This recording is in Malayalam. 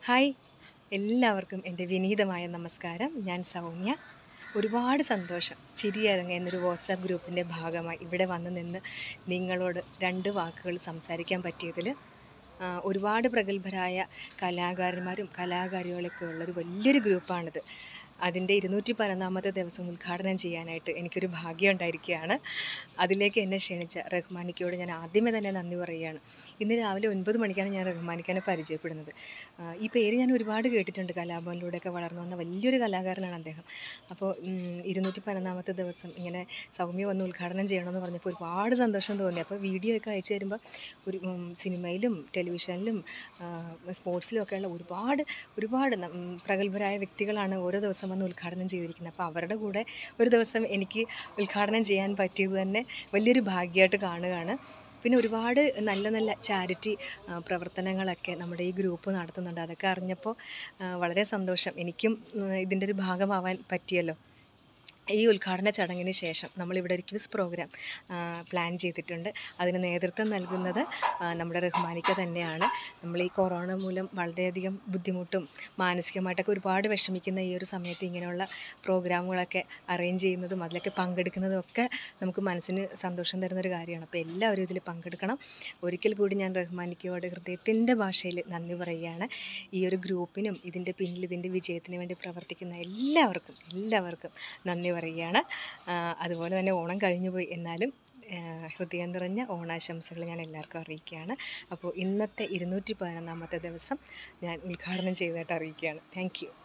ഹായ് എല്ലാവർക്കും എൻ്റെ വിനീതമായ നമസ്കാരം ഞാൻ സൗമ്യ ഒരുപാട് സന്തോഷം ചിരിയരങ്ങ എന്നൊരു വാട്സാപ്പ് ഗ്രൂപ്പിൻ്റെ ഭാഗമായി ഇവിടെ വന്ന് നിന്ന് നിങ്ങളോട് രണ്ട് വാക്കുകൾ സംസാരിക്കാൻ പറ്റിയതിൽ ആ, ഒരുപാട് പ്രഗത്ഭരായ കലാകാരന്മാരും കലാകാരികളൊക്കെ ഉള്ളൊരു വലിയൊരു ഗ്രൂപ്പാണിത് അതിൻ്റെ ഇരുന്നൂറ്റി പതിനൊന്നാമത്തെ ദിവസം ഉദ്ഘാടനം ചെയ്യാനായിട്ട് എനിക്കൊരു ഭാഗ്യം ഉണ്ടായിരിക്കുകയാണ് അതിലേക്ക് എന്നെ ക്ഷണിച്ച റഹ്മാനിക്കയോട് ഞാൻ ആദ്യമേ തന്നെ നന്ദി പറയുകയാണ് ഇന്ന് രാവിലെ ഒൻപത് മണിക്കാണ് ഞാൻ റഹ്മാനിക്കാനെ പരിചയപ്പെടുന്നത് ആ, ഈ പേര് ഞാൻ ഒരുപാട് കേട്ടിട്ടുണ്ട് കലാഭവനിലൂടെയൊക്കെ വളർന്നു വന്ന വലിയൊരു കലാകാരനാണ് അദ്ദേഹം അപ്പോൾ ഇരുന്നൂറ്റി പതിനൊന്നാമത്തെ ദിവസം ഇങ്ങനെ സൗമ്യ വന്ന് ഉദ്ഘാടനം ചെയ്യണമെന്ന് പറഞ്ഞപ്പോൾ ഒരുപാട് സന്തോഷം തോന്നി അപ്പോൾ വീഡിയോ ഒക്കെ അയച്ചു തരുമ്പോൾ ഒരു ഉം, സിനിമയിലും ടെലിവിഷനിലും ആ, സ്പോർട്സിലും ഒക്കെയുള്ള ഒരുപാട് ഒരുപാട് നം- ഉം, പ്രഗത്ഭരായ വ്യക്തികളാണ് ഓരോ ദിവസം വന്ന് ഉദ്ഘാടനം ചെയ്തിരിക്കുന്നത് അപ്പോൾ അവരുടെ കൂടെ ഒരു ദിവസം എനിക്ക് ഉദ്ഘാടനം ചെയ്യാൻ പറ്റിയത് തന്നെ വലിയൊരു ഭാഗ്യമായിട്ട് കാണുകയാണ് പിന്നെ ഒരുപാട് നല്ല നല്ല ചാരിറ്റി പ്രവർത്തനങ്ങളൊക്കെ നമ്മുടെ ഈ ഗ്രൂപ്പ് നടത്തുന്നുണ്ട് അതൊക്കെ അറിഞ്ഞപ്പോൾ ആ, വളരെ സന്തോഷം എനിക്കും ഉം, ഇതിൻ്റെ ഒരു ഭാഗമാവാൻ പറ്റിയല്ലോ ഈ ഉദ്ഘാടന ചടങ്ങിന് ശേഷം നമ്മളിവിടെ ഒരു ക്വിസ് പ്രോഗ്രാം ആ, പ്ലാൻ ചെയ്തിട്ടുണ്ട് അതിന് നേതൃത്വം നൽകുന്നത് ആ, നമ്മുടെ റഹ്മാനിക്ക തന്നെയാണ് നമ്മൾ ഈ കൊറോണ മൂലം വളരെയധികം ബുദ്ധിമുട്ടും മാനസികമായിട്ടൊക്കെ ഒരുപാട് വിഷമിക്കുന്ന ഈ ഒരു സമയത്ത് ഇങ്ങനെയുള്ള പ്രോഗ്രാമുകളൊക്കെ അറേഞ്ച് ചെയ്യുന്നതും അതിലൊക്കെ പങ്കെടുക്കുന്നതും ഒക്കെ നമുക്ക് മനസ്സിന് സന്തോഷം തരുന്നൊരു കാര്യമാണ് അപ്പോൾ എല്ലാവരും ഇതിൽ പങ്കെടുക്കണം ഒരിക്കൽ കൂടി ഞാൻ റഹ്മാനിക്കയോട് ഹൃദയത്തിൻ്റെ ഭാഷയിൽ നന്ദി പറയുകയാണ് ഈ ഒരു ഗ്രൂപ്പിനും ഇതിൻ്റെ പിന്നിൽ ഇതിൻ്റെ വിജയത്തിന് വേണ്ടി പ്രവർത്തിക്കുന്ന എല്ലാവർക്കും എല്ലാവർക്കും നന്ദി പറയുകയാണ് ആ, അതുപോലെ തന്നെ ഓണം കഴിഞ്ഞു പോയി എന്നാലും ആ, ഹൃദയം നിറഞ്ഞ ഓണാശംസകൾ ഞാൻ എല്ലാവർക്കും അറിയിക്കുകയാണ് അപ്പോൾ ഇന്നത്തെ ഇരുന്നൂറ്റി പതിനൊന്നാമത്തെ ദിവസം ഞാൻ ഉദ്ഘാടനം ചെയ്തതായിട്ട് അറിയിക്കുകയാണ് താങ്ക് യു